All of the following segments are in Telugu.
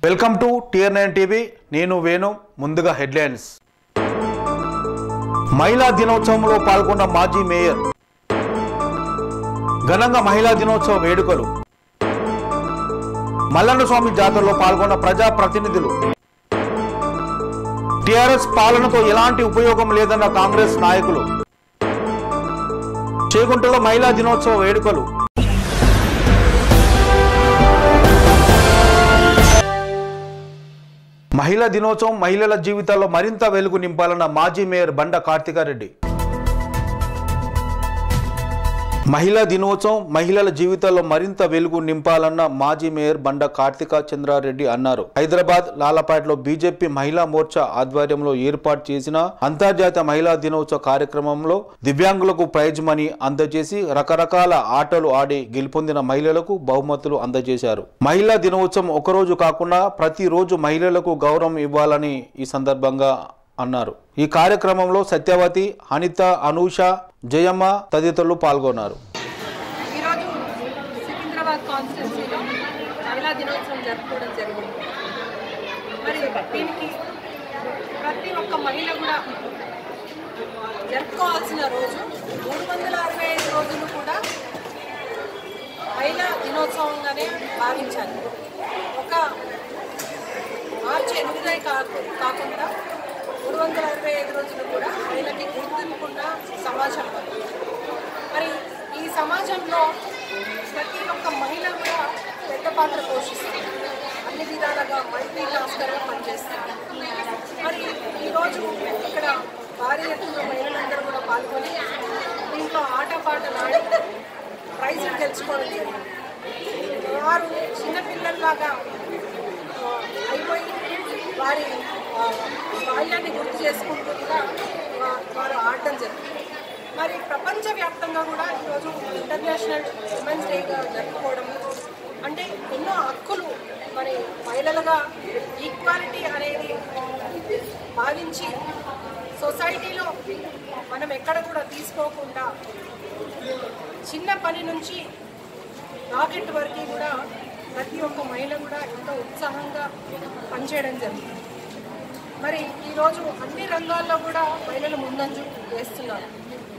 Welcome to tier nine TV నేను వేణు ముందుగా హెడ్లైన్స్ మహిళా దినోత్సవంలో పాల్గొన్న మాజీ మేయర్ ఘనంగా మహిళా దినోత్సవ వేడుకలు మల్లన్న స్వామి జాతరలో పాల్గొన్న ప్రజా ప్రతినిధులు టిఆర్ఎస్ పాలనతో ఎలాంటి ఉపయోగం లేదన్న కాంగ్రెస్ నాయకులు చేగుంటలో మహిళా దినోత్సవ వేడుకలు మహిళా దినోత్సవం మహిళల జీవితాల్లో మరింత వెలుగు నింపాలన్న మాజీ మేయర్ బండ కార్తికారెడ్డి మహిళా దినోత్సవం మహిళల జీవితాల్లో మరింత వెలుగు నింపాలన్న మాజీ మేయర్ బండ కార్తిక చంద్రారెడ్డి అన్నారు హైదరాబాద్ లాలపేటలో బీజేపీ మహిళా మోర్చా ఆధ్వర్యంలో ఏర్పాటు చేసిన అంతర్జాతీయ మహిళా దినోత్సవ కార్యక్రమంలో దివ్యాంగులకు ప్రైజ్ మనీ అందజేసి రకరకాల ఆటలు ఆడి గెలుపొందిన మహిళలకు బహుమతులు అందజేశారు మహిళా దినోత్సవం ఒకరోజు కాకుండా ప్రతిరోజు మహిళలకు గౌరవం ఇవ్వాలని ఈ సందర్భంగా అన్నారు ఈ కార్యక్రమంలో సత్యవతి అనిత అనూష జయమ్మ తదితరులు పాల్గొన్నారు ఈరోజు సికింద్రాబాద్ కాన్స్టిట్యున్సీలో మహిళా దినోత్సవం జరుపుకోవడం జరిగింది మరి దీనికి ప్రతి ఒక్క మహిళ కూడా జరుపుకోవాల్సిన రోజు మూడు వందల అరవై ఐదు రోజులు కూడా మహిళా దినోత్సవంగానే భావించాలి ఒక మార్చి ఎనిమిదే కాకు కాకుండా మూడు వందల అరవై ఐదు రోజులు కూడా మహిళకి గుర్తింపున్న సమాజం ఉంది. మరి ఈ సమాజంలో ప్రతి ఒక్క మహిళ కూడా పెద్ద పాత్ర పోషిస్తుంది అన్ని విధాలుగా మల్టీ టాస్కర్గా పనిచేస్తుంది మరి ఈరోజు ఇక్కడ భారీ ఎత్తున మహిళలందరూ కూడా పాల్గొని దీంట్లో ఆటపాటలు ఆడి ప్రైజులు గెలుచుకోవడం జరిగింది వారు చిన్నపిల్లల్లాగా ఆ, అయిపోయి వారి ఆ, బాల్యాన్ని గుర్తు చేసుకుంటూ కూడా వా- వారు ఆడటం జరిగింది మరి ప్రపంచవ్యాప్తంగా కూడా ఈరోజు ఇంటర్నేషనల్ ఉమెన్స్ డేగా జరుపుకోవడం అంటే ఎన్నో హక్కులు మరి మహిళలుగా ఈక్వాలిటీ అనేది భావించి సొసైటీలో మనం ఎక్కడ కూడా తీసుకోకుండా చిన్న పని నుంచి రాకెట్ వరకు కూడా ప్రతి ఒక్క మహిళ కూడా ఎంతో ఉత్సాహంగా పనిచేయడం జరుగుతుంది మరి ఈరోజు అన్ని రంగాల్లో కూడా మహిళలు ముందంజు వేస్తున్నారు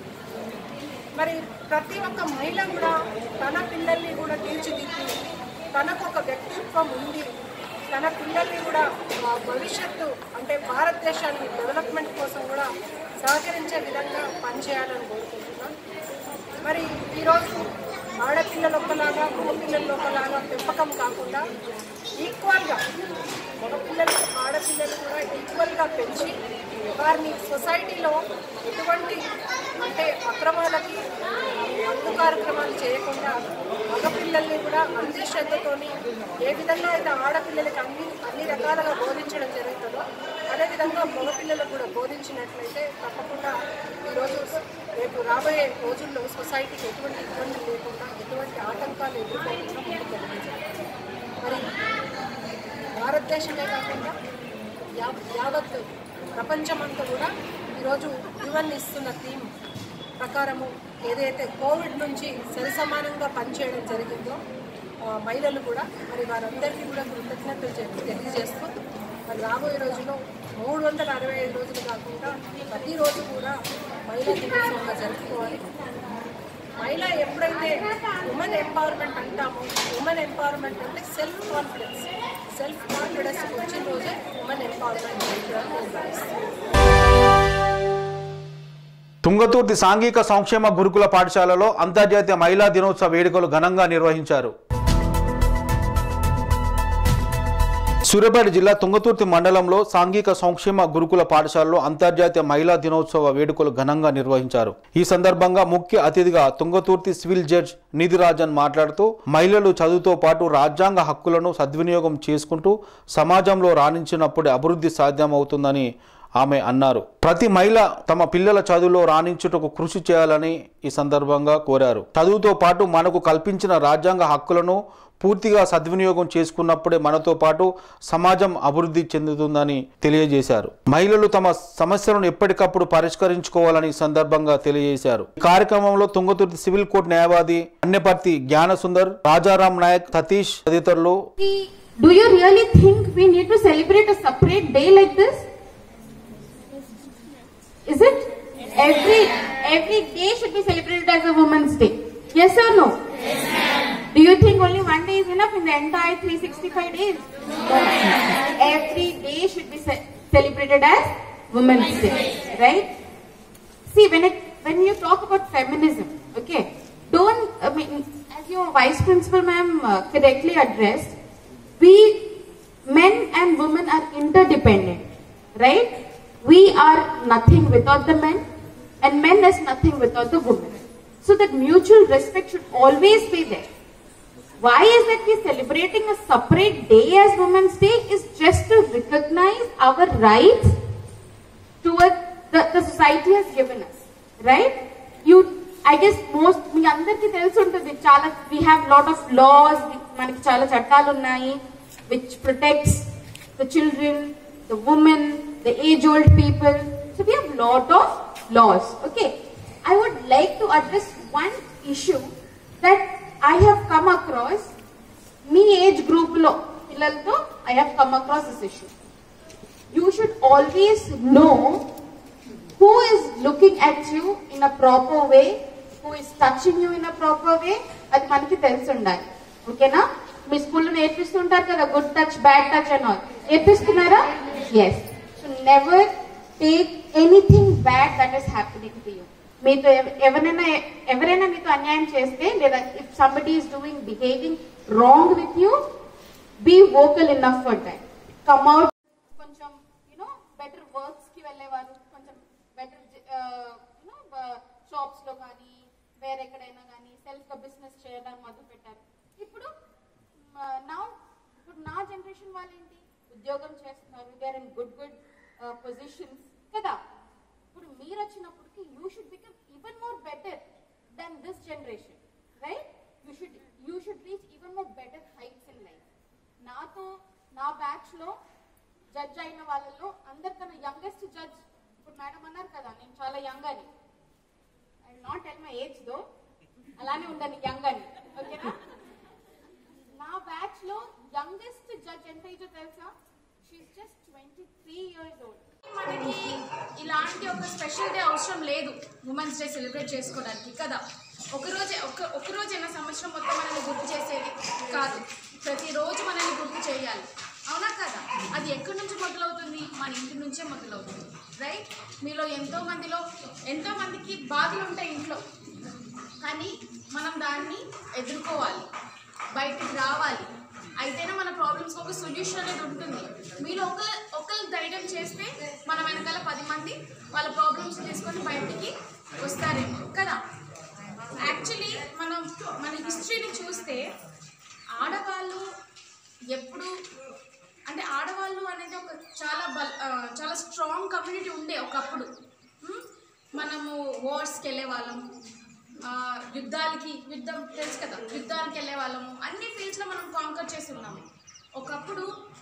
మరి ప్రతి ఒక్క మహిళ కూడా తన పిల్లల్ని కూడా తీర్చిదిద్ది తనకు ఒక వ్యక్తిత్వం ఉంది తన పిల్లల్ని కూడా ఆ, భవిష్యత్తు అంటే భారతదేశానికి డెవలప్మెంట్ కోసం కూడా సహకరించే విధంగా పనిచేయాలని కోరుకుంటున్నాను మరి ఈరోజు ఆడపిల్లలు ఒకలాగా మగపిల్లలు ఒకలాగా పెంపకం కాకుండా ఈక్వల్గా మగపిల్లలు ఆడపిల్లలు కూడా ఈక్వల్గా పెంచి వారిని సొసైటీలో ఎటువంటి అంటే అక్రమాలకి మందు కార్యక్రమాలు చేయకుండా మగపిల్లల్ని కూడా అందే శ్రద్ధతోని ఏ విధంగా అయితే ఆడపిల్లలకి అన్ని అన్ని రకాలుగా బోధించడం జరుగుతుందో అదేవిధంగా మగపిల్లలకు కూడా బోధించినట్లయితే తప్పకుండా ఈరోజు రేపు రాబోయే రోజుల్లో సొసైటీకి ఎటువంటి ఇబ్బంది లేకుండా ఎటువంటి ఆటంకాలు ఎదుర్కోకుండా ముందుకు వెళ్ళడం మరి భారతదేశమే కాకుండా యా- యావత్ ప్రపంచమంతా కూడా ఈరోజు యువన్ ఇస్తున్న థీమ్ ప్రకారము ఏదైతే కోవిడ్ నుంచి సరిసమానంగా పనిచేయడం జరిగిందో ఆ, మహిళలు కూడా మరి వారందరికీ కూడా కృతజ్ఞతలు చెప్పి తెలియజేస్తూ మరి రాబోయే రోజుల్లో మూడు వందల అరవై ఐదు రోజులు కాకుండా ప్రతిరోజు కూడా మహిళా దినోత్సవంగా జరుపుకోవాలి మహిళ ఎప్పుడైతే ఉమెన్ ఎంపవర్మెంట్ అంటామో ఉమెన్ ఎంపవర్మెంట్ అంటే సెల్ఫ్ కాన్ఫిడెన్స్ సెల్ఫ్ కాన్ఫిడెన్స్ వచ్చిన రోజే ఉమెన్ ఎంపవర్మెంట్ నేను భావిస్తాను తుంగతుర్తి సాంఘిక సంక్షేమ గురుకుల పాఠశాలలో అంతర్జాతీయ మహిళా దినోత్సవ వేడుకలు ఘనంగా నిర్వహించారు సూర్యాపేట జిల్లా తుంగతుర్తి మండలంలో సాంఘిక సంక్షేమ గురుకుల పాఠశాలలో అంతర్జాతీయ మహిళా దినోత్సవ వేడుకలు ఘనంగా నిర్వహించారు ఈ సందర్భంగా ముఖ్య అతిథిగా తుంగతుర్తి సివిల్ జడ్జ్ నిధిరాజన్ మాట్లాడుతూ మహిళలు చదువుతో పాటు రాజ్యాంగ హక్కులను సద్వినియోగం చేసుకుంటూ సమాజంలో రాణించినప్పుడే అభివృద్ధి సాధ్యమవుతుందని ఆమె అన్నారు ప్రతి మహిళ తమ పిల్లల చదువులో రాణించుటకు కృషి చేయాలని ఈ సందర్భంగా కోరారు చదువుతో పాటు మనకు కల్పించిన రాజ్యాంగ హక్కులను పూర్తిగా సద్వినియోగం చేసుకున్నప్పుడే మనతో పాటు సమాజం అభివృద్ధి చెందుతుందని తెలియజేశారు మహిళలు తమ సమస్యలను ఎప్పటికప్పుడు పరిష్కరించుకోవాలని ఈ సందర్భంగా తెలియజేశారు ఈ కార్యక్రమంలో తుంగతుర్తి సివిల్ కోర్టు న్యాయవాది అన్నపర్తి జ్ఞానసుందర్ రాజారాం నాయక్ సతీష్ తదితరులు ఈ Do you really think we need to celebrate a separate day like this? Is it? Every every day should be celebrated as a Women's Day. Yes or no? Do you think only one day is enough in the entire 365 days? No. Every day should be ce- celebrated as Women's Day, right? See, when it when you talk about feminism, okay, don't I mean as your vice principal ma'am uh, correctly addressed, we men and women are interdependent, right? We are nothing without the men, and men is nothing without the women. So that mutual respect should always be there. Why is that we're celebrating a separate day as Women's Day is just to recognize our rights towards the, the society has given us. Right? You I guess most మీ అందరికీ తెలిసి ఉంటుంది చాలా we have lot of laws మనకి చాలా చట్టాలు ఉన్నాయి which protects the children the women the age old people so we have lot of laws okay I would like to address one issue that I have come across మీ ఏజ్ గ్రూప్ లో పిల్లలతో I have come across this issue you should always know who is looking at you in a proper way, who is touching you in a proper way, అది మనకి తెలిసి ఉండాలి ఓకేనా మీ స్కూల్లో నేర్పిస్తుంటారు కదా గుడ్ టచ్ బ్యాడ్ టచ్ అని ఆల్ నేర్పిస్తున్నారా yes so never take anything bad that is happening to you మీతో ఎవ- ఎవరైనా ఎవరైనా మీతో అన్యాయం చేస్తే లేదా if somebody is doing behaving wrong with you be vocal enough for that come out కొంచెం యూనో బెటర్ వర్క్స్ కి వెళ్ళేవారు కొంచెం బెటర్ యూనో షాప్స్ లో కానీ వేరెక్కడైనా కానీ సెల్ఫ్ గా బిజినెస్ చేయడం మొదలు పెట్టారు ఇప్పుడు నా ఇప్పుడు నా జనరేషన్ వాళ్ళు ఏంటి ఉద్యోగం చేస్తున్నారు they are in good good positions కదా ఇప్పుడు మీరు వచ్చినప్పటికి you should become even more better then this generation right you should you should reach even more better heights in life నాతో నా బ్యాచ్ లో జడ్జ్ అయిన వాళ్ళలో అందరికన్నా యంగెస్ట్ జడ్జ్ ఇప్పుడు మేడం అన్నారు కదా నేను చాలా యంగ్ అని I not tell my age though అలానే ఉండను యంగ్ అని ఓకేనా నా బ్యాచ్ లో యంగెస్ట్ జడ్జ్ ఎంత ఏజో తెలుసా she just twenty three years old మనకి ఇలాంటి ఒక స్పెషల్ డే అవసరం లేదు ఉమెన్స్ డే సెలబ్రేట్ చేసుకోవడానికి కదా ఒక రోజే ఒక ఒక రోజైనా సంవత్సరం మొత్తం మనల్ని గుర్తు చేసేది కాదు ప్రతిరోజు మనల్ని గుర్తు చేయాలి అవునా కదా అది ఎక్కడి నుంచి మొదలవుతుంది మన ఇంటి నుంచే మొదలవుతుంది రైట్ మీలో ఎంతో మందిలో ఎంతో మందికి బాధలు ఉంటాయి ఇంట్లో కానీ మనం దాన్ని ఎదుర్కోవాలి బయటికి రావాలి అయితేనే మన ప్రాబ్లమ్స్కి ఒక సొల్యూషన్ అనేది ఉంటుంది మీరు ఒక ఒకరు ధైర్యం చేస్తే మన వెనకాల పది మంది వాళ్ళ ప్రాబ్లమ్స్ తీసుకొని బయటికి వస్తారేమో కదా యాక్చువల్లీ మనం మన హిస్టరీని చూస్తే ఆడవాళ్ళు ఎప్పుడు అంటే ఆడవాళ్ళు అనేది ఒక చాలా బల్ ఆ, చాలా స్ట్రాంగ్ కమ్యూనిటీ ఉండే ఒకప్పుడు ఉమ్, మనము వార్స్కి వెళ్ళే వాళ్ళం ఆ, యుద్ధాలకి యుద్ధం తెలుసు కదా యుద్ధానికి వెళ్ళే వాళ్ళము అన్ని ఫీల్డ్స్లో మనం కాంకర్ చేసి ఉన్నాము ఒకప్పుడు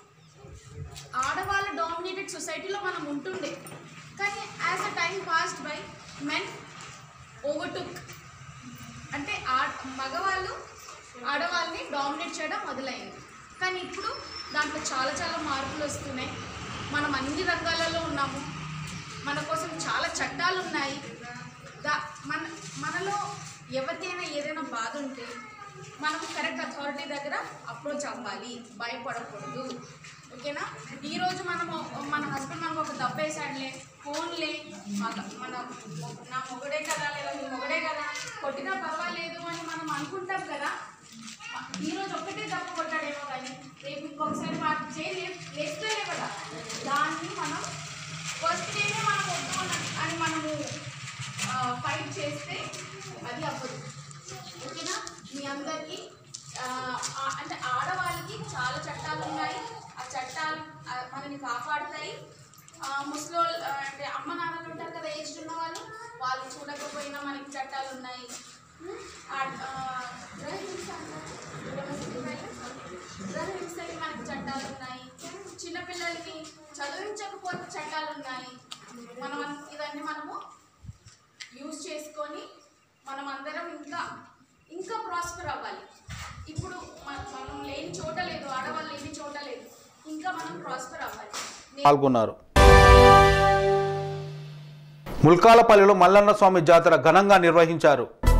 ఆడవాళ్ళ డామినేటెడ్ సొసైటీలో మనం ఉంటుండే కానీ as a time passed by men overtook అంటే ఆ మగవాళ్ళు ఆడవాళ్ళని డామినేట్ చేయడం మొదలైంది కానీ ఇప్పుడు దాంట్లో చాలా చాలా మార్పులు వస్తున్నాయి మనం అన్ని రంగాలలో ఉన్నాము మన కోసం చాలా చట్టాలు ఉన్నాయి దా మన మనలో ఎవరికైనా ఏదైనా బాధ ఉంటే మనం కరెక్ట్ అథారిటీ దగ్గర అప్రోచ్ అవ్వాలి భయపడకూడదు ఓకేనా ఈరోజు మనము మన హస్బెండ్ మనకు ఒక దెబ్బ వేసాడులే ఫోన్లే మగ మన నా మొగడే కదా లేదా మీ మొగడే కదా కొట్టినా పర్వాలేదు అని మనం అనుకుంటాం కదా ఈరోజు ఒక్కటే దెబ్బ కొట్టాడేమో కానీ రేపు ఇంకొకసారి వాటి చేయి లేస్తేనే కదా దాన్ని మనం ఫస్ట్ డేనే మనం వద్దు అని అని మనము ఫైట్ చేస్తే అది అవ్వదు ఓకేనా మీ అందరికీ ఆ, ఆ- అంటే ఆడవాళ్ళకి చాలా చట్టాలు ఉన్నాయి ఆ చట్టాలు ఆ, మనల్ని కాపాడుతాయి ఆ, ముసలోళ్ళు ఆ, అంటే అమ్మ నాన్నలు ఉంటారు కదా ఏజ్ ఉన్న వాళ్ళు వాళ్ళు చూడకపోయినా మనకి చట్టాలు ఉన్నాయి ఉమ్, ఆ- ఆ, గృహహింస అంటారు. Domestic violence. గృహహింసకి మనకి చట్టాలు ఉన్నాయి చిన్నపిల్లలకి చదివించకపోతే చట్టాలు ఉన్నాయి మనం అన్- ఇవన్నీ మనము యూజ్ చేసుకొని మనం అందరం ఇంకా ఇంకా ప్రాస్పర్ అవ్వాలి ఇప్పుడు మన- మనం లేని చోట లేదు ఆడవాళ్ళు లేని చోట పాల్గొన్నారు ముల్కాలపల్లిలో మల్లన్న స్వామి జాతర ఘనంగా నిర్వహించారు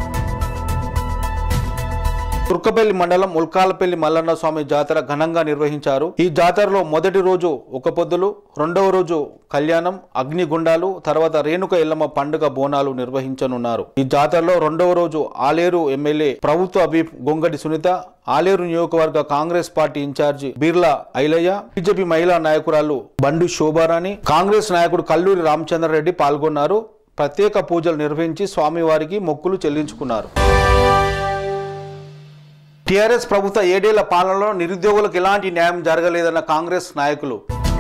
తుర్కపల్లి మండలం ముల్కాలపల్లి మల్లన్న స్వామి జాతర ఘనంగా నిర్వహించారు ఈ జాతరలో మొదటి రోజు ఒక పొద్దులు రెండవ రోజు కళ్యాణం అగ్నిగుండాలు తర్వాత రేణుక ఎల్లమ్మ పండుగ బోనాలు నిర్వహించనున్నారు ఈ జాతరలో రెండవ రోజు ఆలేరు ఎమ్మెల్యే ప్రభుత్వ అబీఫ్ గొంగడి సునీత ఆలేరు నియోజకవర్గ Congress party incharge Birla Ailaiah BJP మహిళా నాయకురాలు బండు శోభారాణి కాంగ్రెస్ నాయకుడు కల్లూరి రామచంద్రారెడ్డి పాల్గొన్నారు ప్రత్యేక పూజలు నిర్వహించి స్వామివారికి మొక్కులు చెల్లించుకున్నారు టీఆర్ఎస్ ప్రభుత్వ ఏడేళ్ల పాలనలో నిరుద్యోగులకు ఎలాంటి న్యాయం జరగలేదన్న కాంగ్రెస్ నాయకులు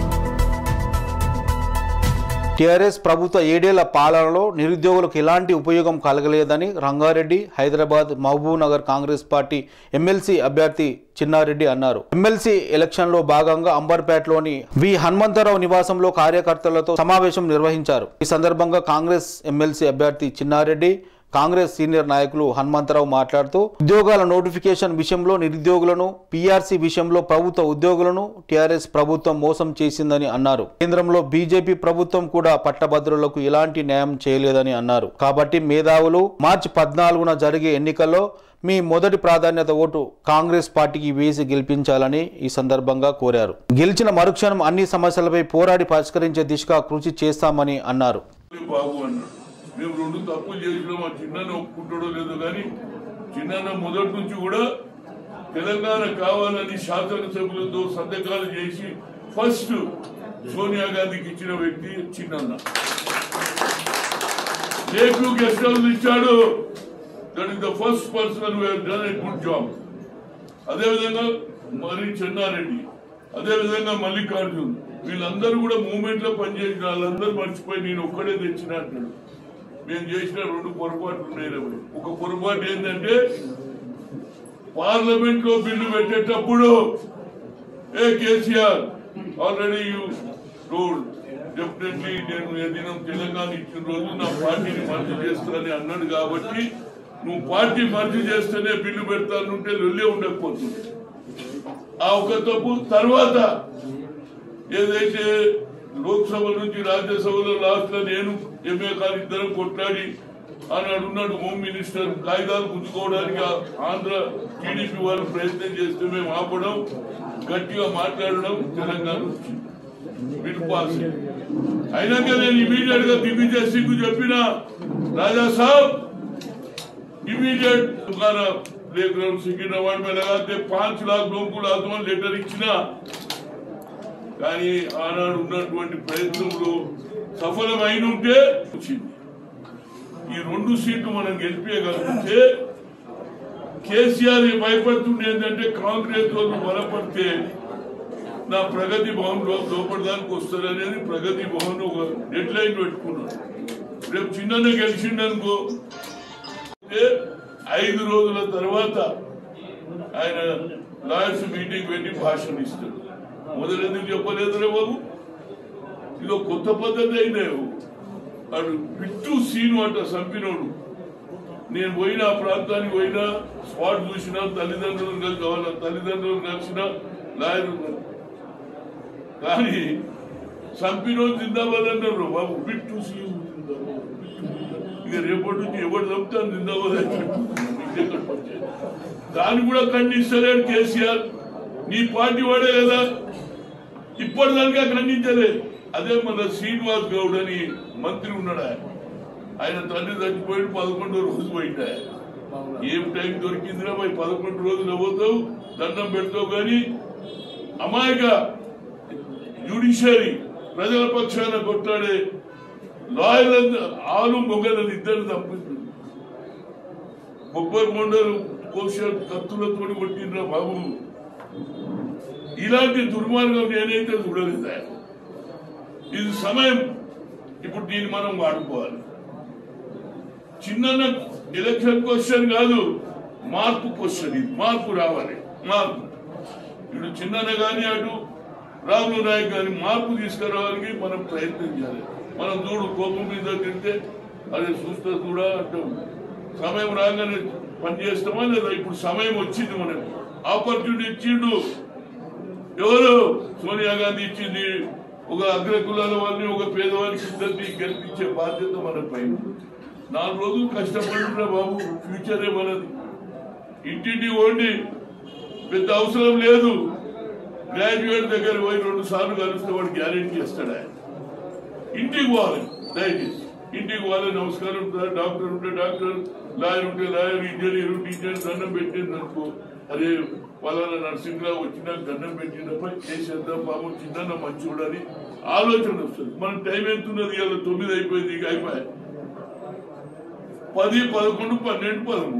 టీఆర్ఎస్ ప్రభుత్వ ఏడేళ్ల పాలనలో నిరుద్యోగులకు ఎలాంటి ఉపయోగం కలగలేదని రంగారెడ్డి హైదరాబాద్ మహబూబ్ నగర్ కాంగ్రెస్ పార్టీ ఎమ్మెల్సీ అభ్యర్థి చిన్నారెడ్డి అన్నారు ఎమ్మెల్సీ ఎలక్షన్లో భాగంగా అంబర్పేటలోని వి హనుమంతరావు నివాసంలో కార్యకర్తలతో సమావేశం నిర్వహించారు ఈ సందర్భంగా కాంగ్రెస్ ఎమ్మెల్సీ అభ్యర్థి చిన్నారెడ్డి కాంగ్రెస్ సీనియర్ నాయకులు హనుమంతరావు మాట్లాడుతూ ఉద్యోగాల నోటిఫికేషన్ విషయంలో నిరుద్యోగులను పీఆర్సీ విషయంలో ప్రభుత్వ ఉద్యోగులను టీఆర్ఎస్ ప్రభుత్వం మోసం చేసిందని అన్నారు కేంద్రంలో బీజేపీ ప్రభుత్వం కూడా పట్టభద్రులకు ఎలాంటి న్యాయం చేయలేదని అన్నారు కాబట్టి మేధావులు మార్చి పద్నాలుగున జరిగే ఎన్నికల్లో మీ మొదటి ప్రాధాన్యత ఓటు కాంగ్రెస్ పార్టీకి వేసి గెలిపించాలని ఈ సందర్భంగా కోరారు గెలిచిన మరుక్షణం అన్ని సమస్యలపై పోరాడి పరిష్కరించే దిశగా కృషి చేస్తామని అన్నారు బాబు అన్నాడు మేము రెండు తప్పులు చేసినాం ఆ చిన్న ఒప్పుకుంటాడో లేదో కానీ చిన్న మొదటి నుంచి కూడా తెలంగాణ కావాలని శాసనసభ్యులతో సంతకాలు చేసి ఫస్ట్ సోనియా గాంధీకి ఇచ్చిన వ్యక్తి చిన్న లేకు గెస్ట్ హౌస్ ఇచ్చాడు that is the first person done a good job అదేవిధంగా మరి చెన్నారెడ్డి అదేవిధంగా మల్లికార్జున్ వీళ్ళందరూ కూడా మూమెంట్ లో పనిచేసిన వాళ్ళందరూ మర్చిపోయి నేను ఒక్కడే తెచ్చిన అంటాడు మేము చేసిన రెండు పొరపాట్లు ఉన్నాయి రేపు. ఒక పొరపాటు ఏంటంటే పార్లమెంట్ లో బిల్లు పెట్టేటప్పుడు ఏ KCR already you told definitely నేను ఏ దినం తెలంగాణ ఇచ్చిన రోజు నా పార్టీని మర్జీ చేస్తానని అన్నాడు కాబట్టి నువ్వు పార్టీ మర్జీ చేస్తేనే బిల్లు పెడతానుంటే లొల్లే ఉండకపోతుంది ఆ ఒక తప్పు తర్వాత ఏదైతే లోక్సభ నుంచి రాజ్యసభలో లాస్ట్ లో నేను ఎంఏ గారు ఇద్దరం కొట్లాడి ఆనాడు ఉన్నాడు హోమ్ మినిస్టర్ కాగితాలు పుచ్చుకోవడానికి ఆ ఆంధ్ర టీడీపీ వాళ్ళు ప్రయత్నం చేస్తే మేము ఆపడం గట్టిగా మాట్లాడడం తెలంగాణ వచ్చింది బిల్ పాస్ అయింది. అయినాక నేను ఇమీడియట్ గా దిగ్విజయ్ సింగ్ చెప్పిన రాజా సాబ్ इमीडिएट तुम्हारा प्लेग्राउंड सिकंदराबाद में लगाते पांच लाख लोगों को लाजमन लेटर ఇచ్చిన కానీ ఆనాడు ఉన్నటువంటి ప్రయత్నంలో సఫలమైన ఉంటే వచ్చింది ఈ రెండు సీట్లు మనం గెలిపేయగలిగితే కేసీఆర్ భయపడుతుండే ఏంటంటే కాంగ్రెస్ వాళ్ళు బలపడితే నా ప్రగతి భవన్ లో లోపడడానికి వస్తారనేది ప్రగతి భవన్ ఒక డెడ్ లైన్ పెట్టుకున్నాడు రేపు చిన్ననే గెలిచిండనుకో అంటే ఐదు రోజుల తర్వాత ఆయన లాయర్స్ మీటింగ్ పెట్టి భాషణ ఇస్తాడు మొదలు ఎందుకు చెప్పలేదురే బాబు ఇది ఒక కొత్త పద్ధతి అయినాయి అడు పిట్టు సీను అంట చంపినోడు నేను పోయిన ఆ ప్రాంతానికి పోయినా స్పాట్ చూసినా తల్లిదండ్రులను కలిసి వాళ్ళ తల్లిదండ్రులను కలిసిన లాయర్ కానీ చంపినోడు జిందాబాద్ అన్నారు బాబు పిట్టు సీను జిందాబాద్ పిట్టు జిందాబాద్. ఇక రేపటి నుంచి ఎవరు చంపుతాను జిందాబాద్ అని చెప్పుకుంటున్నాను. ఇదే ఇక్కడ పంచాయతీ. దాన్ని కూడా ఖండిస్తలేడు కేసీఆర్ నీ పార్టీ వాడే కదా ఇప్పటిదానికా ఖండించలేదు అదే మన శ్రీనివాస్ గౌడ్ అని మంత్రి ఉన్నాడు ఆయన ఆయన తండ్రి చచ్చిపోయి పదకొండో రోజు పోయిందా ఏం టైం దొరికిందిరా పోయి పదకొండు రోజులు పోతావు దండం పెడతావు కానీ అమాయక జ్యుడిషియరీ ప్రజల పక్షాన కొట్లాడే లాయర్ల ఆలు మొగలను ఇద్దరు తప్పింది కొబ్బరి మొండలు కోస కత్తులతో కొట్టిండ్రా బాబు ఇలాంటి దుర్మార్గం నేనైతే చూడలేదు ఇది సమయం ఇప్పుడు దీన్ని మనం వాడుకోవాలి చిన్న ఎలక్షన్ క్వశ్చన్ కాదు మార్పు క్వశ్చన్ ఇది మార్పు రావాలి మార్పు ఇప్పుడు చిన్న కానీ అటు రాములు నాయక్ కానీ మార్పు తీసుకురావడానికి మనం ప్రయత్నం చేయాలి మనం చూడు కోపం మీద తింటే అదే చూస్తే కూడా అంటాం సమయం రాగానే పని చేస్తామా లేదా ఇప్పుడు సమయం వచ్చింది మనకు ఆపర్చునిటీ ఇచ్చిండు ఎవరు సోనియా గాంధీ ఇచ్చింది ఒక అగ్రకులాల వాళ్ళని ఒక పేదవారికి ఇద్దరిని గెలిపించే బాధ్యత మన పైన నాలుగు రోజులు కష్టపడుతున్నా బాబు ఫ్యూచరే మనది ఇంటింటి ఓండి పెద్ద అవసరం లేదు గ్రాడ్యుయేట్ దగ్గర పోయి రెండు సార్లు కలిస్తే వాడు గ్యారెంటీ ఇస్తాడు ఆయన ఇంటికి పోవాలి దయచేసి ఇంటికి పోవాలి నమస్కారం సార్ డాక్టర్ ఉంటే డాక్టర్ లాయర్ ఉంటే లాయర్ ఇంజనీర్ ఉంటే ఇంజనీర్ దండం పెట్టింది అనుకో అరే పలానా నరసింహరావు వచ్చినా దండం పెట్టినప్ప చేసేద్దాం పాపం చిన్న మంచివాడని ఆలోచన వస్తుంది మన టైం ఎంత ఉన్నది ఇవాళ తొమ్మిది అయిపోయింది ఇక అయిపోయాయి పది పదకొండు పన్నెండు పదమూడు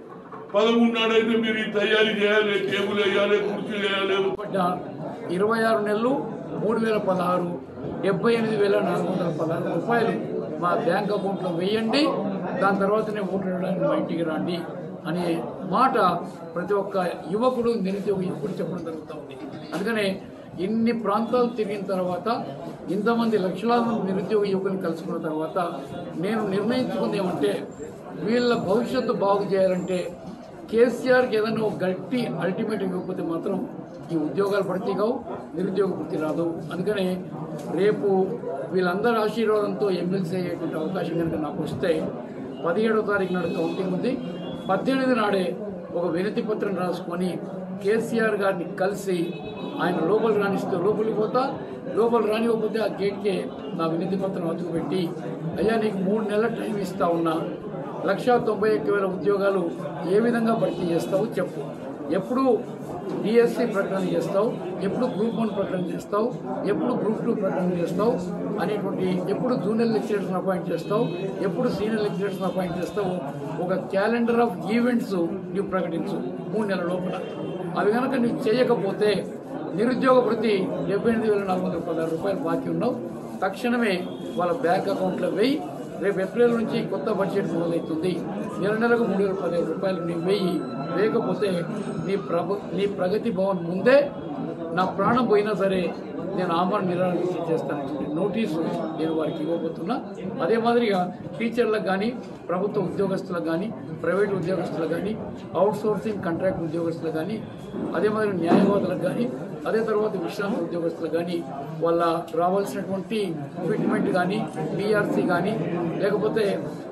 పదమూడు నాడైతే మీరు ఈ తయారీ చేయాలి టేబుల్ వేయాలి కుర్చీలు వేయాలి పడ్డ ఇరవై ఆరు నెలలు మూడు వేల పదహారు డెబ్బై ఎనిమిది వేల నాలుగు వందల పదహారు రూపాయలు మా బ్యాంక్ అకౌంట్లో వేయండి దాని తర్వాతనే ఓట్లు వేయడానికి మా ఇంటికి రండి అనే మాట ప్రతి ఒక్క యువకుడు నిరుద్యోగ యువకుడు చెప్పడం జరుగుతూ ఉంది అందుకనే ఇన్ని ప్రాంతాలు తిరిగిన తర్వాత ఇంతమంది లక్షలాది మంది నిరుద్యోగ యువకుని కలుసుకున్న తర్వాత నేను నిర్ణయించుకుంది ఏమంటే వీళ్ళ భవిష్యత్తు బాగు చేయాలంటే కేసీఆర్కి ఏదైనా ఒక గట్టి అల్టిమేట్ ఇవ్వకపోతే మాత్రం ఈ ఉద్యోగాలు భర్తీ కావు నిరుద్యోగ వృత్తి రాదు అందుకని రేపు వీళ్ళందరి ఆశీర్వాదంతో ఎమ్మెల్సీ అయ్యేటువంటి అవకాశం కనుక నాకు వస్తే పదిహేడో తారీఖు నాడు కౌంటింగ్ ఉంది పద్దెనిమిది నాడే ఒక వినతి పత్రం రాసుకొని కేసీఆర్ గారిని కలిసి ఆయన లోపల రాణిస్తే లోపలికి పోతా లోపల రానివ్వకపోతే ఆ గేట్కే నా వినతి పత్రం అతుకు పెట్టి అయ్యా నీకు మూడు నెలల టైం ఇస్తా ఉన్నా లక్ష తొంభై ఒక్క వేల ఉద్యోగాలు ఏ విధంగా భర్తీ చేస్తావు చెప్పు ఎప్పుడు డిఎస్సి ప్రకటన చేస్తావు ఎప్పుడు గ్రూప్ వన్ ప్రకటన చేస్తావు ఎప్పుడు గ్రూప్ టూ ప్రకటన చేస్తావు అనేటువంటి ఎప్పుడు జూనియర్ లెక్చరర్స్ని అపాయింట్ చేస్తావు ఎప్పుడు సీనియర్ లెక్చరర్స్ని అపాయింట్ చేస్తావు ఒక క్యాలెండర్ ఆఫ్ ఈవెంట్స్ నువ్వు ప్రకటించు మూడు నెలల లోపల అవి కనుక నువ్వు చేయకపోతే నిరుద్యోగ వృత్తి డెబ్బై ఎనిమిది వేల నాలుగు వందల పదహారు రూపాయలు బాకీ ఉన్నావు తక్షణమే వాళ్ళ బ్యాంక్ అకౌంట్లో వెయ్యి రేపు ఏప్రిల్ నుంచి కొత్త బడ్జెట్ మొదలవుతుంది నెల నెలకు మూడు వేల పదిహేను రూపాయలు నీ వెయ్యి లేకపోతే నీ ప్రభు నీ ప్రగతి భవన్ ముందే నా ప్రాణం పోయినా సరే నేను ఆమరణ నిరాహార దీక్ష చేస్తానని నోటీసు నేను వారికి ఇవ్వబోతున్నా అదే మాదిరిగా టీచర్లకు కానీ ప్రభుత్వ ఉద్యోగస్తులకు కానీ ప్రైవేట్ ఉద్యోగస్తులకు కానీ అవుట్ సోర్సింగ్ కాంట్రాక్ట్ ఉద్యోగస్తులకు కానీ అదే మాదిరి న్యాయవాదులకు కానీ అదే తర్వాత విశ్రాంతి ఉద్యోగస్తులకు కానీ వాళ్ళ రావాల్సినటువంటి ఫిట్మెంట్ కానీ బీఆర్సీ కానీ లేకపోతే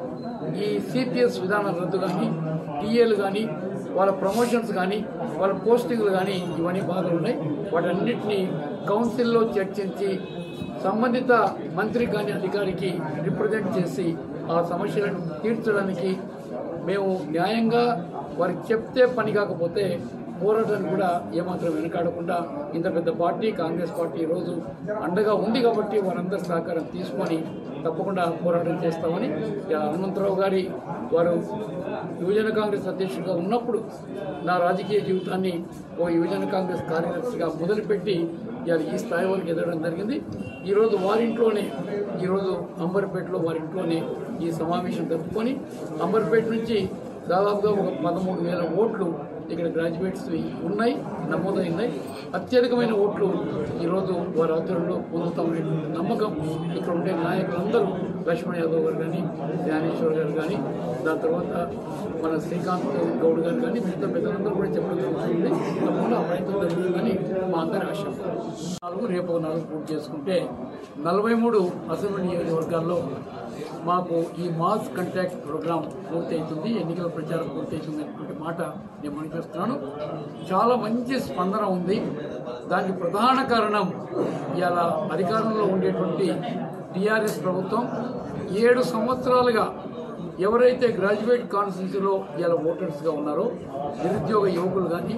ఈ సిపిఎస్ విధానం రద్దు కానీ టీఏలు కానీ వాళ్ళ ప్రమోషన్స్ కానీ వాళ్ళ పోస్టింగ్లు కానీ ఇవన్నీ బాధలు ఉన్నాయి వాటన్నిటిని కౌన్సిల్లో చర్చించి సంబంధిత మంత్రి కానీ అధికారికి రిప్రజెంట్ చేసి ఆ సమస్యలను తీర్చడానికి మేము న్యాయంగా వారికి చెప్తే పని కాకపోతే పోరాటానికి కూడా ఏమాత్రం వెనకాడకుండా ఇంత పెద్ద పార్టీ కాంగ్రెస్ పార్టీ ఈరోజు అండగా ఉంది కాబట్టి వారందరి సహకారం తీసుకొని తప్పకుండా పోరాటం చేస్తామని ఇక హనుమంతరావు గారి వారు యువజన కాంగ్రెస్ అధ్యక్షుడిగా ఉన్నప్పుడు నా రాజకీయ జీవితాన్ని ఓ యువజన కాంగ్రెస్ కార్యదర్శిగా మొదలుపెట్టి ఇవాళ ఈ స్థాయి వరకు ఎదగడం జరిగింది ఈరోజు వారింట్లోనే ఈరోజు అంబర్పేటలో వారింట్లోనే ఈ సమావేశం జరుపుకొని అంబర్పేట నుంచి దాదాపుగా ఒక పదమూడు వేల ఓట్లు ఇక్కడ గ్రాడ్యుయేట్స్ ఉన్నాయి నమోదైనాయి అత్యధికమైన ఓట్లు ఈరోజు వారి ఆధ్వర్యంలో పొందుతామనేటువంటి నమ్మకం ఇక్కడ ఉండే నాయకులందరూ లక్ష్మణ్ యాదవ్ గారు కానీ జ్ఞానేశ్వర్ గారు కానీ దాని తర్వాత మన శ్రీకాంత్ గౌడ్ గారు కానీ మిగతా పెద్దలందరూ కూడా చెప్పడం జరుగుతుంది తప్పకుండా ఆ ప్రయత్నం జరుగుతుందని మా అందరి ఆశ నాలుగు రేపు ఒక నాలుగు పూర్తి చేసుకుంటే నలభై మూడు అసెంబ్లీ నియోజకవర్గాల్లో మాకు ఈ మాస్ కంటాక్ట్ ప్రోగ్రాం పూర్తి అవుతుంది ఎన్నికల ప్రచారం పూర్తి అవుతుంది అనేటువంటి మాట నేను మనకిస్తున్నాను చాలా మంచి స్పందన ఉంది దానికి ప్రధాన కారణం ఇవాళ అధికారంలో ఉండేటువంటి టీఆర్ఎస్ ప్రభుత్వం ఏడు సంవత్సరాలుగా ఎవరైతే గ్రాడ్యుయేట్ కాన్స్టిట్యూన్సీలో ఇవాళ ఓటర్స్గా ఉన్నారో నిరుద్యోగ యువకులు కానీ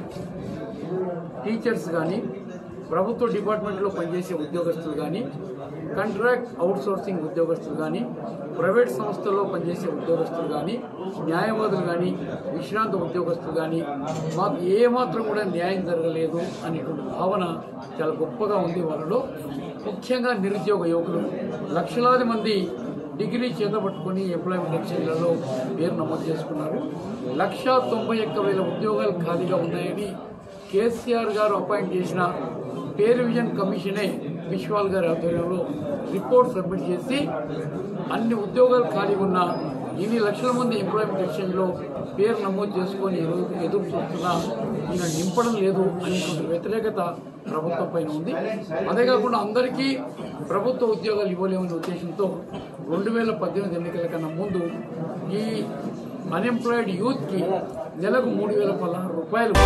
టీచర్స్ కానీ ప్రభుత్వ డిపార్ట్మెంట్లో పనిచేసే ఉద్యోగస్తులు కానీ కాంట్రాక్ట్ అవుట్సోర్సింగ్ ఉద్యోగస్తులు కానీ ప్రైవేట్ సంస్థల్లో పనిచేసే ఉద్యోగస్తులు కానీ న్యాయవాదులు కానీ విశ్రాంత ఉద్యోగస్తులు కానీ మాకు ఏమాత్రం కూడా న్యాయం జరగలేదు అనేటువంటి భావన చాలా గొప్పగా ఉంది వాళ్ళలో ముఖ్యంగా నిరుద్యోగ యువకులు లక్షలాది మంది డిగ్రీ చేతబట్టుకుని ఎంప్లాయ్మెంట్ ఎక్స్చేంజ్లలో పేరు నమోదు చేసుకున్నారు లక్ష తొంభై ఒక్క వేల ఉద్యోగాలు ఖాళీగా ఉన్నాయని కేసీఆర్ గారు అపాయింట్ చేసిన పే రివిజన్ కమిషనే విశ్వాల్ గారి ఆధ్వర్యంలో రిపోర్ట్ సబ్మిట్ చేసి అన్ని ఉద్యోగాలు ఖాళీ ఉన్న ఇన్ని లక్షల మంది ఎంప్లాయ్మెంట్ ఎక్స్చేంజ్లో పేరు నమోదు చేసుకొని ఈరోజు ఎదురు చూస్తున్నా ఈయన నింపడం లేదు అనేటువంటి వ్యతిరేకత ప్రభుత్వం పైన ఉంది అదే కాకుండా అందరికీ ప్రభుత్వ ఉద్యోగాలు ఇవ్వలేమనే ఉద్దేశంతో రెండు వేల పద్దెనిమిది ఎన్నికల కన్నా ముందు ఈ అన్ఎంప్లాయిడ్ యూత్కి నెలకు మూడు వేల పదహారు రూపాయలు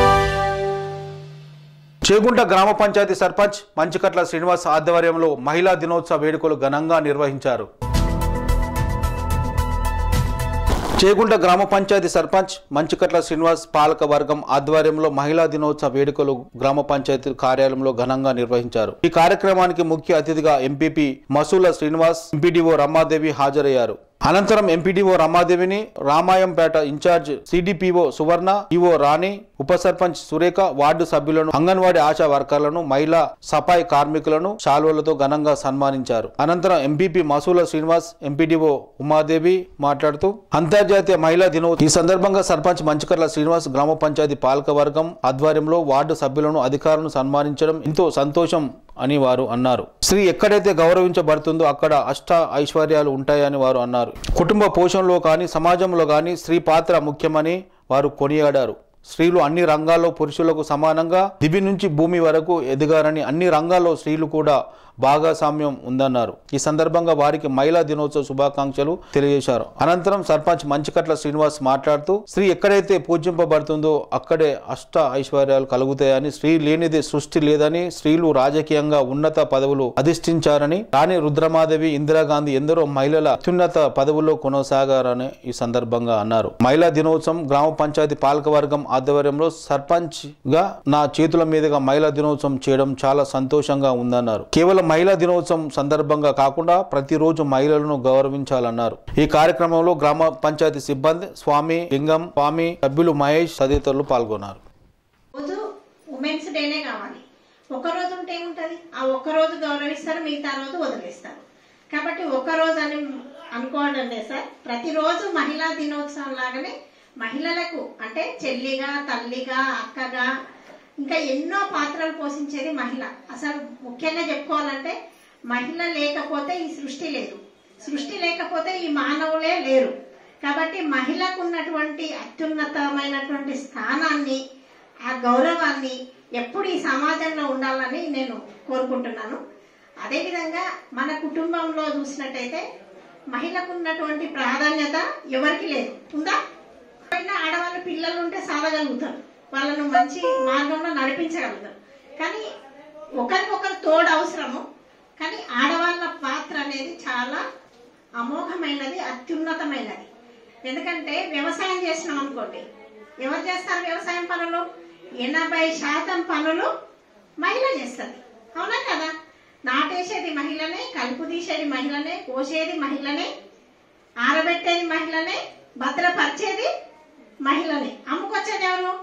చేగుంట గ్రామ పంచాయతీ సర్పంచ్ మంచికట్ల శ్రీనివాస్ ఆధ్వర్యంలో మహిళా దినోత్సవ వేడుకలు ఘనంగా నిర్వహించారు చేగుంట గ్రామ పంచాయతీ సర్పంచ్ మంచికట్ల శ్రీనివాస్ పాలక వర్గం ఆధ్వర్యంలో మహిళా దినోత్సవ వేడుకలు గ్రామ పంచాయతీ కార్యాలయంలో ఘనంగా నిర్వహించారు ఈ కార్యక్రమానికి ముఖ్య అతిథిగా ఎంపీపీ మసూల శ్రీనివాస్ ఎంపీడీఓ రమాదేవి హాజరయ్యారు అనంతరం ఎంపీడీఓ రమాదేవిని Ramayampet incharge CDPO Suvarna EO Rani ఉప సర్పంచ్ సురేఖ వార్డు సభ్యులను అంగన్వాడీ ఆశా వర్కర్లను మహిళా సఫాయి కార్మికులను శాలువలతో ఘనంగా సన్మానించారు అనంతరం ఎంపీపీ మసూల శ్రీనివాస్ ఎంపీడీఓ ఉమాదేవి మాట్లాడుతూ అంతర్జాతీయ మహిళా దినోత్సవం ఈ సందర్భంగా సర్పంచ్ మంచికర్ల శ్రీనివాస్ గ్రామ పంచాయతీ పాలక వర్గం ఆధ్వర్యంలో వార్డు సభ్యులను అధికారులను సన్మానించడం ఎంతో సంతోషం అని వారు అన్నారు స్త్రీ ఎక్కడైతే గౌరవించబడుతుందో అక్కడ అష్ట ఐశ్వర్యాలు ఉంటాయని వారు అన్నారు కుటుంబ పోషణలో కానీ సమాజంలో కానీ స్త్రీ పాత్ర ముఖ్యమని వారు కొనియాడారు స్త్రీలు అన్ని రంగాల్లో పురుషులకు సమానంగా దివి నుంచి భూమి వరకు ఎదిగారని అన్ని రంగాల్లో స్త్రీలు కూడా భాగస్వామ్యం ఉందన్నారు ఈ సందర్భంగా వారికి మహిళా దినోత్సవ శుభాకాంక్షలు తెలియజేశారు అనంతరం సర్పంచ్ మంచికట్ల శ్రీనివాస్ మాట్లాడుతూ స్త్రీ ఎక్కడైతే పూజింపబడుతుందో అక్కడే అష్ట ఐశ్వర్యాలు కలుగుతాయని స్త్రీ లేనిది సృష్టి లేదని స్త్రీలు రాజకీయంగా ఉన్నత పదవులు అధిష్ఠించారని రాణి రుద్రమాదేవి ఇందిరాగాంధీ ఎందరో మహిళల అత్యున్నత పదవుల్లో కొనసాగారని ఈ సందర్భంగా అన్నారు మహిళా దినోత్సవం గ్రామ పంచాయతీ పాలకవర్గం ఆధ్వర్యంలో సర్పంచ్ గా నా చేతుల మీదుగా మహిళా దినోత్సవం చేయడం చాలా సంతోషంగా ఉందన్నారు కేవలం మహిళా దినోత్సవం సందర్భంగా కాకుండా ప్రతిరోజు మహిళలను గౌరవించాలన్నారు ఈ కార్యక్రమంలో గ్రామ పంచాయతీ సిబ్బంది స్వామి లింగం స్వామి సభ్యులు మహేష్ తదితరులు పాల్గొన్నారు రోజు ఉమెన్స్ డేనే కావాలి ఒక రోజు ఉంటే ఏముంటుంది ఆ ఒక్క రోజు గౌరవిస్తారు మిగతా రోజు వదిలేస్తారు కాబట్టి ఒక రోజు అని అనుకోవడం లేదు సార్ ప్రతిరోజు మహిళా దినోత్సవం లాగానే మహిళలకు అంటే చెల్లిగా తల్లిగా అక్కగా ఇంకా ఎన్నో పాత్రలు పోషించేది మహిళ అసలు ముఖ్యంగా చెప్పుకోవాలంటే మహిళ లేకపోతే ఈ సృష్టి లేదు సృష్టి లేకపోతే ఈ మానవులే లేరు కాబట్టి మహిళకు ఉన్నటువంటి అత్యున్నతమైనటువంటి స్థానాన్ని ఆ గౌరవాన్ని ఎప్పుడు ఈ సమాజంలో ఉండాలని నేను కోరుకుంటున్నాను అదేవిధంగా మన కుటుంబంలో చూసినట్టయితే మహిళకు ఉన్నటువంటి ప్రాధాన్యత ఎవరికి లేదు ఉందా పైన ఆడవాళ్ళ పిల్లలు ఉంటే సాధగలుగుతారు వాళ్ళను మంచి మార్గంలో నడిపించగలుగుతారు కానీ ఒకరికొకరు తోడు అవసరము కానీ ఆడవాళ్ళ పాత్ర అనేది చాలా అమోఘమైనది అత్యున్నతమైనది ఎందుకంటే వ్యవసాయం చేసినాం అనుకోండి ఎవరు చేస్తారు వ్యవసాయం పనులు ఎనభై శాతం పనులు మహిళ చేస్తుంది అవునా కదా నాటేసేది మహిళనే కలుపు తీసేది మహిళనే కోసేది మహిళనే ఆరబెట్టేది మహిళనే భద్రపరిచేది మహిళనే అమ్ముకొచ్చేది ఎవరు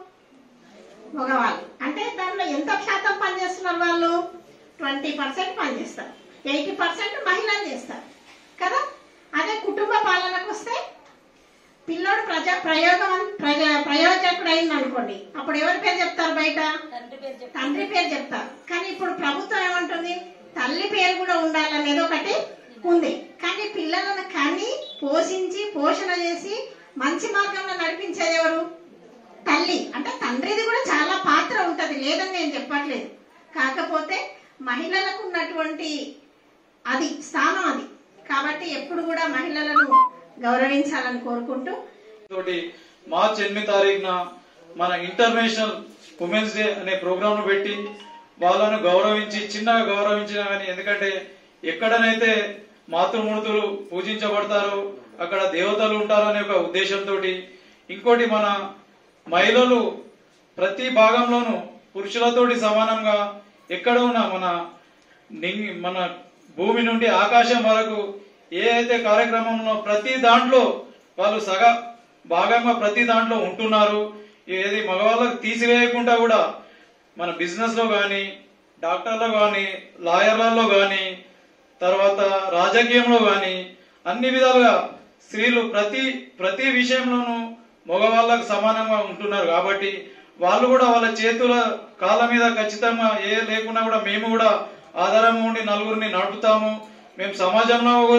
మగవాళ్ళు అంటే దాంట్లో ఎంత శాతం పని చేస్తున్నారు వాళ్ళు ట్వంటీ పర్సెంట్ పని చేస్తారు ఎయిటీ పర్సెంట్ మహిళలు చేస్తారు కదా అదే కుటుంబ పాలనకు వస్తే పిల్లోడు ప్రజా ప్రయోగం ప్రజా ప్రయోజకుడు అయింది అనుకోండి అప్పుడు ఎవరి పేరు చెప్తారు బయట తండ్రి పేరు చెప్తారు కానీ ఇప్పుడు ప్రభుత్వం ఏమంటుంది తల్లి పేరు కూడా ఉండాలనేది ఒకటి ఉంది కానీ పిల్లలను కని పోషించి పోషణ చేసి మంచి మార్గంలో నడిపించేది ఎవరు తల్లి అంటే తండ్రిది కూడా చాలా పాత్ర ఉంటది లేదని నేను చెప్పట్లేదు కాకపోతే మహిళలకు ఉన్నటువంటి అది స్థానం అది కాబట్టి ఎప్పుడు కూడా మహిళలను గౌరవించాలని కోరుకుంటూ తోటి మార్చ్ ఎనిమిది తారీఖున మన ఇంటర్నేషనల్ ఉమెన్స్ డే అనే ప్రోగ్రామ్ ను పెట్టి వాళ్ళను గౌరవించి చిన్నగా గౌరవించిన కానీ ఎందుకంటే ఎక్కడనైతే మాతృమూర్తులు పూజించబడతారో అక్కడ దేవతలు ఉంటారు అనే ఒక ఉద్దేశంతో ఇంకోటి మన మహిళలు ప్రతి భాగంలోనూ పురుషులతోటి సమానంగా ఎక్కడ ఉన్నా మన నింగి మన భూమి నుండి ఆకాశం వరకు ఏ అయితే కార్యక్రమంలో ప్రతి దాంట్లో వాళ్ళు సగ భాగంగా ప్రతి దాంట్లో ఉంటున్నారు ఏది మగవాళ్ళకి తీసివేయకుండా కూడా మన బిజినెస్ లో కానీ డాక్టర్లో కానీ లాయర్లలో కానీ తర్వాత రాజకీయంలో కానీ అన్ని విధాలుగా స్త్రీలు ప్రతి ప్రతి విషయంలోనూ మగవాళ్ళకు సమానంగా ఉంటున్నారు కాబట్టి వాళ్ళు కూడా వాళ్ళ చేతుల కాళ్ళ మీద ఖచ్చితంగా ఏ లేకున్నా కూడా మేము కూడా ఆధారంగా ఉండి నలుగురిని నడుపుతాము మేము సమాజంలో కూడా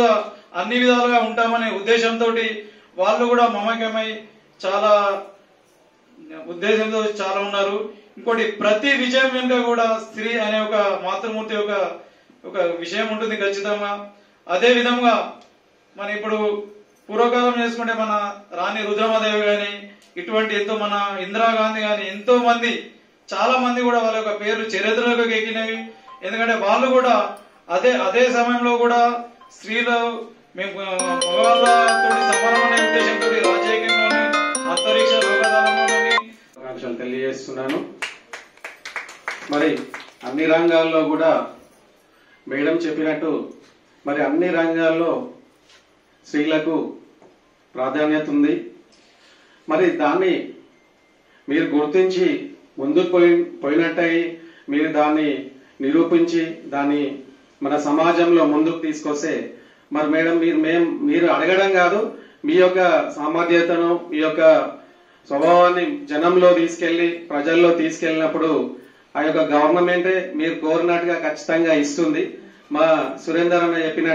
అన్ని విధాలుగా ఉంటామనే ఉద్దేశంతో వాళ్ళు కూడా మమకమై చాలా ఉద్దేశంతో చాలా ఉన్నారు ఇంకోటి ప్రతి విజయం వెనుక కూడా స్త్రీ అనే ఒక మాతృమూర్తి ఒక ఒక విషయం ఉంటుంది ఖచ్చితంగా అదే విధంగా మన ఇప్పుడు పూర్వకాలం చేసుకుంటే మన రాణి రుద్రమాదేవి గాని ఇటువంటి ఎంతో మన ఇందిరాగాంధీ గాని ఎంతో మంది చాలా మంది కూడా వాళ్ళ యొక్క పేర్లు చరిత్రలోకి ఎక్కినవి ఎందుకంటే వాళ్ళు కూడా అదే అదే సమయంలో కూడా స్త్రీలు మేము మగవాళ్ళతో సమానం అనే ఉద్దేశంతో రాజకీయంలోని అంతరిక్ష లోకదానంలోని శుభాకాంక్షలు తెలియజేస్తున్నాను మరి అన్ని రంగాల్లో కూడా మేడం చెప్పినట్టు మరి అన్ని రంగాల్లో స్త్రీలకు ప్రాధాన్యత ఉంది మరి దాన్ని మీరు గుర్తించి ముందుకు పోయి పోయినట్టయి మీరు దాన్ని నిరూపించి దాన్ని మన సమాజంలో ముందుకు తీసుకొస్తే మరి మేడం మీరు మేం మీరు అడగడం కాదు మీ యొక్క సామర్థ్యతను మీ యొక్క స్వభావాన్ని జనంలో తీసుకెళ్లి ప్రజల్లో తీసుకెళ్ళినప్పుడు ఆ యొక్క గవర్నమెంటే మీరు కోరినట్టుగా ఖచ్చితంగా ఇస్తుంది మా సురేందర్ అన్న చెప్పినట్టు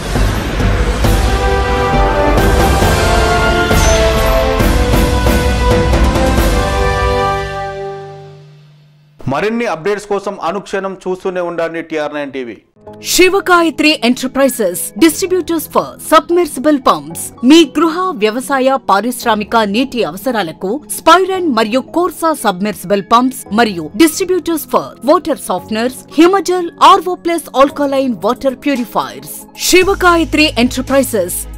మరిన్ని అప్డేట్స్ కోసం అనుక్షణం చూస్తూనే ఉండండి TR nine TV Sivagayatri enterprises distributors for submersible pumps మీ గృహ వ్యవసాయ పారిశ్రామిక నీటి అవసరాలకు స్పైరన్ మరియు కోర్సా సబ్మెర్సిబుల్ పంప్స్ మరియు distributors for water softeners Himajal RO plus alkaline water purifiers Sivagayatri enterprises